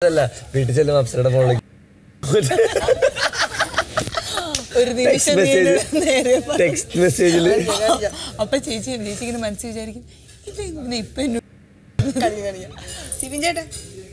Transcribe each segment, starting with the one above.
അല്ല വീട്ടിൽ ചെല്ലും അപ്സരയുടെ ഫോണിലേക്ക് ഒരു നിമിഷം മെസ്സേജ് വീണ്ടും നേരെ പറ- ടെക്സ്റ്റ് മെസ്സേജിൽ അപ്പൊ ചേച്ചി ചേച്ചി ഇങ്ങനെ മനസ്സിൽ വിചാരിക്കും ഇത് ഇങ്ങനെ ഇപ്പൊ എന്നോട് കളി കളിയാ സിബിൻ ചേട്ടാ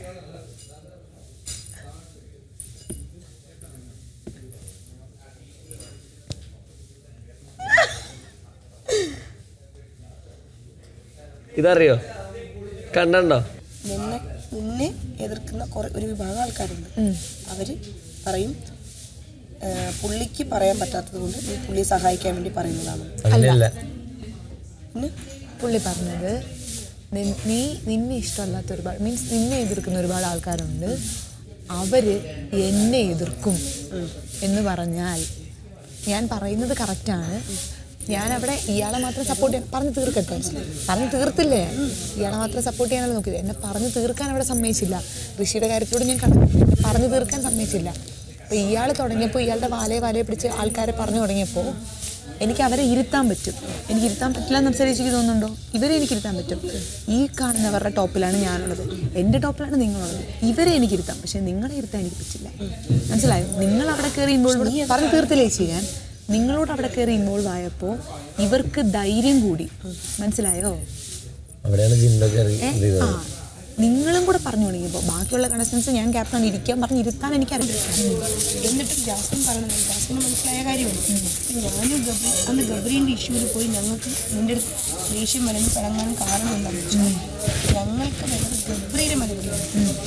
ഇതറിയോ കണ്ടോ നിന്നെ നിന്നെ എതിർക്കുന്ന കുറെ ഒരു വിഭാഗം ആൾക്കാരുണ്ട് അവര് പറയും ആ, പുള്ളിക്ക് പറയാൻ പറ്റാത്തത് കൊണ്ട് നീ പുള്ളിയെ സഹായിക്കാൻ വേണ്ടി പറയുന്നതാണ് അങ്ങനെയല്ല പിന്നെ പുള്ളി പറഞ്ഞത് നി- നീ നിന്നെ ഇഷ്ടമല്ലാത്ത ഒരുപാട് മീൻസ് നിന്നെ എതിർക്കുന്ന ഒരുപാട് ആൾക്കാരുണ്ട് അവര് എന്നെ എതിർക്കും എന്ന് പറഞ്ഞാൽ ഞാൻ പറയുന്നത് കറക്റ്റാണ് ഞാൻ അവിടെ ഇയാളെ മാത്രം സപ്പോർട്ട് ചെയ്യാൻ പറഞ്ഞു തീർക്കട്ടെ പറഞ്ഞു തീർത്തില്ലേ ഇയാളെ മാത്രം സപ്പോർട്ട് ചെയ്യാനല്ല നോക്കിയത് എന്നെ പറഞ്ഞു തീർക്കാൻ അവിടെ സമ്മതിച്ചില്ല ഋഷിയുടെ കാര്യത്തിലൂടെ ഞാൻ കണ്ടു എന്നെ പറഞ്ഞു തീർക്കാൻ സമ്മതിച്ചില്ല അപ്പോൾ ഇയാൾ തുടങ്ങിയപ്പോൾ ഇയാളുടെ വാലയെ വാലയെ പിടിച്ച് ആൾക്കാരെ പറഞ്ഞു തുടങ്ങിയപ്പോൾ എനിക്ക് അവരെ ഇരുത്താൻ പറ്റും എനിക്ക് ഇരുത്താൻ പറ്റില്ല എന്ന് സംസാരിച്ചെനിക്ക് തോന്നുന്നുണ്ടോ ഇവരെ എനിക്ക് ഇരുത്താൻ പറ്റും ഈ കാണുന്നവരുടെ ടോപ്പിലാണ് ഞാനുള്ളത് എൻ്റെ ടോപ്പിലാണ് നിങ്ങളുള്ളത് ഇവരെ എനിക്ക് ഇരുത്താം പക്ഷെ നിങ്ങളെ ഇരുത്താൻ എനിക്ക് പറ്റില്ല മനസ്സിലായോ നിങ്ങൾ അവിടെ കയറി ഇൻവോൾവ് പറഞ്ഞു തീർത്തില്ലേ ചെയ്യാൻ നിങ്ങളോട് അവിടെ കയറി ഇൻവോൾവ് ആയപ്പോൾ ഇവർക്ക് ധൈര്യം കൂടി മനസ്സിലായോ അവിടെയാണ് ജിൻഡോ കയറി ഏ? ഇത് ചെയ്തത്. ആ നിങ്ങളും കൂടെ പറഞ്ഞു തുടങ്ങിയപ്പോൾ ബാക്കിയുള്ള കണ്ടസ്റ്റൻസ് ഞാൻ ക്യാപ്റ്റൻ ഇരിക്കാൻ പറഞ്ഞ് ഇരുത്താൻ എനിക്കറിയാം എന്നിട്ട് ജാസ്മിൻ പറയണത് ജാസ്മിന് മനസ്സിലായ കാര്യമാണ് ഞാനും ഗബ്രി അന്ന് ഗബ്രീൻ്റെ ഇഷ്യൂവിൽ പോയി ഞങ്ങൾക്ക് നിന്റെ അടുത്ത് ദേഷ്യം വരഞ്ഞ് പിടങ്ങാൻ കാരണം എന്താണെന്ന് വെച്ചാൽ ഞങ്ങൾക്ക് വേണ്ടത് ഗബ്രിയുടെ മലയാളിയാണ്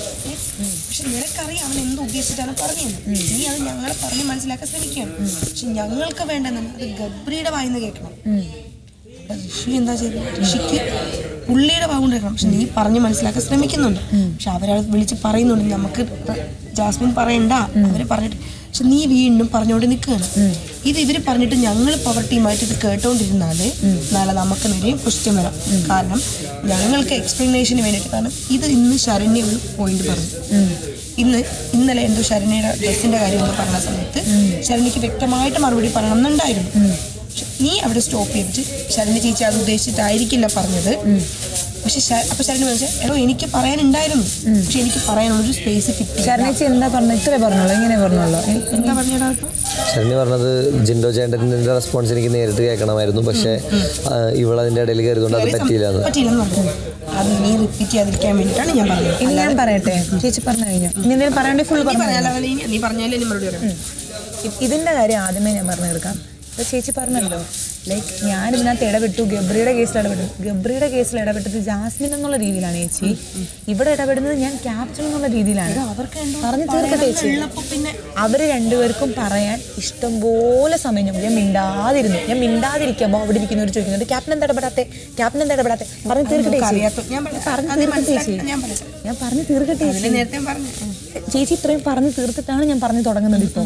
പക്ഷെ നിനക്കറിയാം അവൻ എന്ത് ഉദ്ദേശിച്ചിട്ടാണ് പറഞ്ഞത് നീ അത് ഞങ്ങളെ പറഞ്ഞ് മനസ്സിലാക്കാൻ ശ്രമിക്കുകയാണ് പക്ഷെ ഞങ്ങൾക്ക് വേണ്ടതെന്ന് അത് ഗബ്രിയുടെ വായിന്ന് കേൾക്കണം അവിടെ ഋഷി എന്താ ചെയ്തത് ഋഷിക്ക് പുള്ളിയുടെ ഭാഗം കേൾക്കണം പക്ഷെ നീ പറഞ്ഞ് മനസ്സിലാക്കാൻ ശ്രമിക്കുന്നുണ്ട് പക്ഷെ അവരത് വിളിച്ച് പറയുന്നുണ്ട് നമുക്ക് ജാസ്മിൻ പറയണ്ട അവര് പറഞ്ഞിട്ട് പക്ഷെ നീ വീണ്ടും പറഞ്ഞുകൊണ്ട് നിൽക്കുകയാണ് ഇത് ഇവര് പറഞ്ഞിട്ട് ഞങ്ങൾ പവർ ടീമായിട്ട് ഇത് കേട്ടോണ്ടിരുന്നാല് നാളെ നമുക്ക് നേരെയും ക്വസ്റ്റ്യൻ വരാം കാരണം ഞങ്ങൾക്ക് എക്സ്പ്ലനേഷന് വേണ്ടിയിട്ട് കാരണം ഇത് ഇന്ന് ശരണ്യ ഒരു പോയിന്റ് പറഞ്ഞു ഇന്ന് ഇന്നലെ എന്തോ ശരണ്യയുടെ ഡ്രസ്സിന്റെ കാര്യം എന്ന് പറഞ്ഞ സമയത്ത് ശരണ്യക്ക് വ്യക്തമായിട്ട് മറുപടി പറയണം എന്നുണ്ടായിരുന്നു പക്ഷെ നീ അവിടെ സ്റ്റോപ്പ് ചെയ്തിട്ട് ശരണ്യ ചേച്ചി അത് ഉദ്ദേശിച്ചിട്ടായിരിക്കില്ല പറഞ്ഞത് പക്ഷെ ശ- അപ്പൊ ശരണ്യ മനസ്സിൽ എടോ എനിക്ക് പറയാനുണ്ടായിരുന്നു പക്ഷെ എനിക്ക് പറയാനുള്ളൊരു സ്പേസ് കിട്ടി ശരണേച്ചി എന്താ പറഞ്ഞത് ഇത്രേ പറഞ്ഞോളൂ ഇങ്ങനെ പറഞ്ഞോളൂ എന്താ പറഞ്ഞടാ ഇപ്പൊ? ശരണ്യ പറഞ്ഞത് ജിൻഡോ ചേട്ടൻ്റെ റെസ്പോൺസ് എനിക്ക് നേരിട്ട് കേൾക്കണമായിരുന്നു പക്ഷേ ആ, ഇവളതിൻ്റെ ഇടയിൽ കയറിയതുകൊണ്ട് അത് പറ്റിയില്ല എന്ന് പറ്റിയില്ലെന്ന് പറഞ്ഞു അത് നീ റിപ്പീറ്റ് ചെയ്യാതിരിക്കാൻ വേണ്ടിയിട്ടാണ് ഞാൻ പറഞ്ഞത് ഇനി ഞാൻ പറയട്ടെ ചേച്ചി പറഞ്ഞു കഴിഞ്ഞു ഇനി എന്തെങ്കിലും പറയണ്ടേ ഫുൾ നീ പറഞ്ഞു പറഞ്ഞാലോ നീ- നീ പറഞ്ഞാലേ ഇനി മറുപടി പറയാം ഇ- ഇതിന്റെ കാര്യം ആദ്യമേ ഞാൻ പറഞ്ഞു തീർക്കാം ഇപ്പൊ ചേച്ചി പറഞ്ഞല്ലോ ലൈക്ക് ഞാൻ ഇതിനകത്ത് ഇടപെട്ടു ഗബ്രിയുടെ കേസിൽ ഇടപെട്ടു ഗബ്രിയുടെ കേസിൽ ഇടപെട്ടത് ജാസ്മിൻ എന്നുള്ള രീതിയിലാണ് ചേച്ചി ഇവിടെ ഇടപെടുന്നത് ഞാൻ ക്യാപ്റ്റൻ എന്നുള്ള രീതിയിലാണ് അവർക്ക് പറഞ്ഞു തീർക്കട്ടെ ചേച്ചി ഉള്ളപ്പോ പിന്നെ അവര് രണ്ടുപേർക്കും പറയാൻ ഇഷ്ടംപോലെ സമയം ഞാൻ ഞാൻ മിണ്ടാതിരുന്നു ഞാൻ മിണ്ടാതിരിക്കുമ്പോൾ അവിടെ ഇരിക്കുന്നവർ ചോദിക്കുന്നുണ്ട് ക്യാപ്റ്റൻ എന്താ ഇടപെടാത്തെ ക്യാപ്റ്റൻ എന്താ ഇടപെടാത്തെ പറഞ്ഞു തീർക്കട്ടെ ചേച്ചി അറിയാത്ത ഞാൻ പറയാം. പറഞ്ഞു അത് തീർക്കട്ടെ ചേച്ചി മനസ്സിലാക്കാൻ ഞാൻ പറയാം ഞാൻ പറഞ്ഞു തീർക്കട്ടെ അതില് ചേച്ചി നേരത്തെ പറഞ്ഞു ചേച്ചി ഇത്രയും പറഞ്ഞു തീർത്തിട്ടാണ് ഞാൻ പറഞ്ഞു തുടങ്ങുന്നത് ഇപ്പോൾ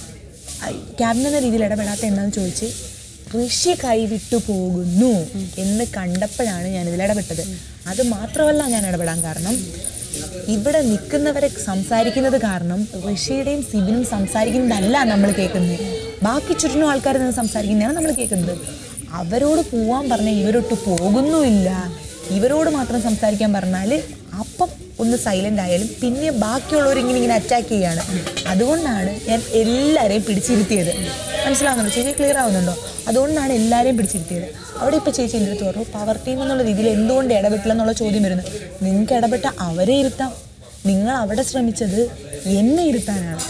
ക്യാബിൻ എന്ന രീതിയിൽ ഇടപെടാത്ത എന്താന്ന് ചോദിച്ച് ഋഷി കൈവിട്ടു പോകുന്നു എന്ന് കണ്ടപ്പോഴാണ് ഞാൻ ഇതിൽ ഇടപെട്ടത് അത് മാത്രമല്ല ഞാൻ ഇടപെടാൻ കാരണം ഇവിടെ നിൽക്കുന്നവരെ സംസാരിക്കുന്നത് കാരണം ഋഷിയുടെയും സിബിനും സംസാരിക്കുന്നതല്ല നമ്മൾ കേൾക്കുന്നത് ബാക്കി ചുറ്റിനും ആൾക്കാർ നിന്ന് സംസാരിക്കുന്നതാണ് നമ്മൾ കേൾക്കുന്നത് അവരോട് പോവാൻ പറഞ്ഞാൽ ഇവരൊട്ട് പോകുന്നുമില്ല ഇവരോട് മാത്രം സംസാരിക്കാൻ പറഞ്ഞാൽ അപ്പം ഒന്ന് സൈലന്റ് ആയാലും പിന്നെ ബാക്കിയുള്ളവർ ഇങ്ങനെ ഇങ്ങനെ അറ്റാക്ക് ചെയ്യാണ് അതുകൊണ്ടാണ് ഞാൻ എല്ലാവരെയും പിടിച്ചിരുത്തിയത് മനസ്സിലാവുന്നുണ്ടോ ചേച്ചി ക്ലിയർ ആവുന്നുണ്ടോ അതുകൊണ്ടാണ് എല്ലാവരെയും പിടിച്ചിരുത്തിയത് അവിടെ ഇപ്പോൾ ചേച്ചി എൻ്റെ അടുത്ത് പറഞ്ഞു പവർ ടീം എന്നുള്ള രീതിയിൽ എന്തുകൊണ്ട് ഇടപെട്ടില്ല എന്നുള്ള ചോദ്യം വരുന്നത് നിങ്ങൾക്ക് ഇടപെട്ട അവരെ ഇരുത്താം നിങ്ങൾ അവിടെ ശ്രമിച്ചത് എന്നെ ഇരുത്താനാണ്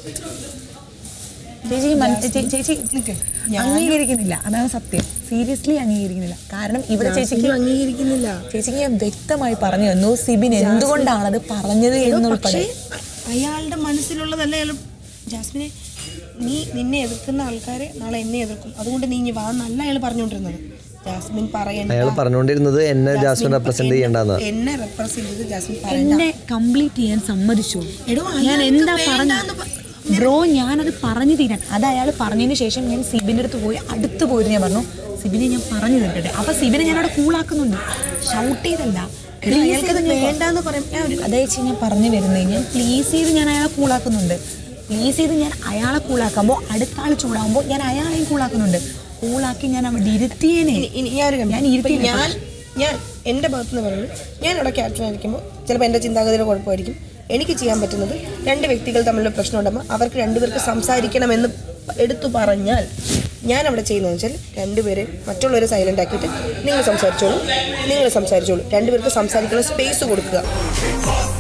ചേച്ചി മന- ചേ- ചേച്ചി അംഗീകരിക്കുന്നില്ല അതാണ് സത്യം സീരിയസ്ലി അംഗീകരിക്കുന്നില്ല കാരണം ഇവിടെ ചേച്ചിക്ക് അംഗീകരിക്കുന്നില്ല ചേച്ചിക്ക് ഞാൻ വ്യക്തമായി പറഞ്ഞു തന്നു സിബിൻ എന്തുകൊണ്ടാണ് അത് പറഞ്ഞത് എന്നുൾപ്പെടെ പക്ഷേ അയാളുടെ മനസ്സിലുള്ളതല്ല അയാൾ ജാസ്മിനെ നീ നിന്നെ എതിർക്കുന്ന ആൾക്കാരെ നാളെ എന്നെ എതിർക്കും അതുകൊണ്ട് നീ ഇനി വാ എന്നല്ല അയാൾ പറഞ്ഞുകൊണ്ടിരുന്നത് ജാസ്മിൻ പറയണ്ട അയാൾ പറഞ്ഞുകൊണ്ടിരുന്നത് എന്നെ ജാസ്മിൻ റെപ്രസെന്റ് ചെയ്യേണ്ടെന്ന് എന്നെ റെപ്രസെന്റ് ചെയ്ത് ജാസ്മിൻ പറയണ്ട എന്നെ കംപ്ലീറ്റ് ചെയ്യാൻ സമ്മതിച്ചു എടോ, ഞാൻ അയാൾക്ക് എന്താ പറഞ്ഞു വേണ്ടാന്ന് പ- ബ്രോ ഞാനത് പറഞ്ഞു തീരാൻ അത് അയാൾ പറഞ്ഞതിന് ശേഷം ഞാൻ സിബിൻ്റെ അടുത്ത് പോയി അടുത്ത് പോയിട്ട് ഞാൻ പറഞ്ഞു സിബിനെ ഞാൻ പറഞ്ഞു തരട്ടെ അപ്പൊ സിബിനെ ഞാൻ അവിടെ കൂളാക്കുന്നുണ്ട് ഷൗട്ട് ചെയ്തല്ല എടോ, അയാൾക്കത് വേണ്ടാന്ന് പറയും ഞാൻ ഒരു അതായത് ഞാൻ പറഞ്ഞു വരുന്നത് ഞാൻ പ്ലീസ് ചെയ്ത് ഞാൻ അയാളെ കൂളാക്കുന്നുണ്ട് പ്ലീസ് ചെയ്ത് ഞാൻ അയാളെ കൂളാക്കുമ്പോൾ അടുത്ത ആൾ ചൂടാകുമ്പോൾ ഞാൻ അയാളെയും കൂളാക്കുന്നുണ്ട് കൂളാക്കി ഞാൻ അവിടെ ഇരുത്തിയേനെ ഇനി- ഇനി ഞാനൊരു കാര്യം ഞാൻ പറയാം. ഇരുത്തിയില്ല. ഇപ്പൊ ഞാൻ ഞാൻ എൻ്റെ ഭാഗത്ത് നിന്ന് പറയുന്നത് ഞാൻ അവിടെ ക്യാപ്റ്റൻ ആയിരിക്കുമ്പോൾ ചിലപ്പോൾ എൻ്റെ ചിന്താഗതിയുടെ കുഴപ്പമായിരിക്കും എനിക്ക് ചെയ്യാൻ പറ്റുന്നത് രണ്ട് വ്യക്തികൾ തമ്മിലുള്ള പ്രശ്നം ഉണ്ടാകുമ്പോൾ അവർക്ക് രണ്ടുപേർക്ക് സംസാരിക്കണമെന്ന് എടുത്തു പറഞ്ഞാൽ ഞാൻ അവിടെ ചെയ്യുന്നതെന്ന് വെച്ചാൽ രണ്ടുപേരെ മറ്റുള്ളവരെ സൈലൻ്റ് ആക്കിയിട്ട് നിങ്ങൾ സംസാരിച്ചോളൂ നിങ്ങൾ സംസാരിച്ചോളൂ രണ്ടുപേർക്ക് സംസാരിക്കാനുള്ള സ്പേസ് കൊടുക്കുക